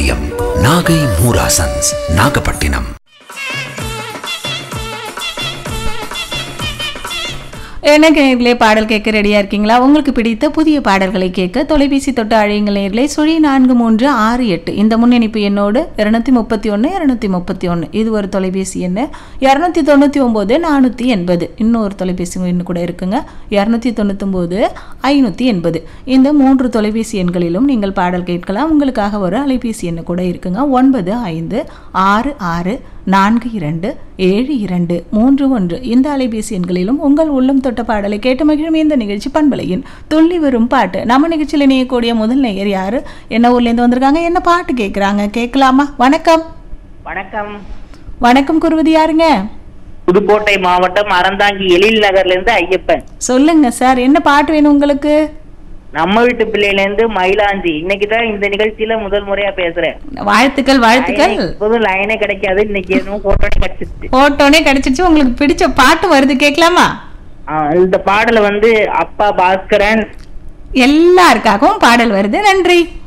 நிலையம் நாகை மூராசன்ஸ் நாகப்பட்டினம் என்ன நேர்களே பாடல் கேட்க ரெடியா இருக்கீங்களா உங்களுக்கு பிடித்த புதிய பாடல்களை கேட்க தொலைபேசி தொட்டு அழையுங்கள் நேர்களே சுழி நான்கு மூன்று ஆறு எட்டு இந்த முன்னிணைப்பு எண்ணோடு இருநூத்தி முப்பத்தி ஒன்று இருநூத்தி முப்பத்தி ஒன்று இது ஒரு தொலைபேசி எண்ணு இரநூத்தி தொண்ணூற்றி ஒம்பது நானூற்றி எண்பது இன்னொரு தொலைபேசி எண் கூட இருக்குங்க இரநூத்தி தொண்ணூத்தொம்பது ஐநூற்றி எண்பது இந்த மூன்று தொலைபேசி எண்களிலும் நீங்கள் பாடல் கேட்கலாம் உங்களுக்காக ஒரு அலைபேசி எண்ணு கூட இருக்குங்க ஒன்பது ஐந்து ஆறு ஆறு நான்கு இரண்டு ஏழு இரண்டு மூன்று ஒன்று இந்த அலைபேசி எண்களிலும் உங்கள் உள்ளம் தொட்ட பாடலை கேட்டு மகிழும் இந்த நிகழ்ச்சி பண்பலையின் துள்ளி வரும் பாட்டு நம்ம நிகழ்ச்சியில் இணையக்கூடிய முதல் நேயர் யாரு என்ன ஊர்லேருந்து வந்திருக்காங்க என்ன பாட்டு கேட்குறாங்க கேட்கலாமா வணக்கம் வணக்கம் வணக்கம் குருவதி யாருங்க புதுக்கோட்டை மாவட்டம் அறந்தாங்கி எழில் நகர்ல இருந்து ஐயப்பன் சொல்லுங்க சார் என்ன பாட்டு வேணும் உங்களுக்கு நம்ம வீட்டு பிள்ளையில இருந்து மயிலாஞ்சி இன்னைக்கு தான் இந்த நிகழ்ச்சியில முதல் முறையா பேசுறேன் வாழ்த்துக்கள் வாழ்த்துக்கள் இப்போதும் லைனே கிடைக்காது இன்னைக்கு எதுவும் போட்டோ கிடைச்சிருச்சு போட்டோனே கிடைச்சிச்சு உங்களுக்கு பிடிச்ச பாட்டு வருது கேட்கலாமா ஆ, இந்த பாடல வந்து அப்பா பாஸ்கரன் எல்லாருக்காகவும் பாடல் வருது நன்றி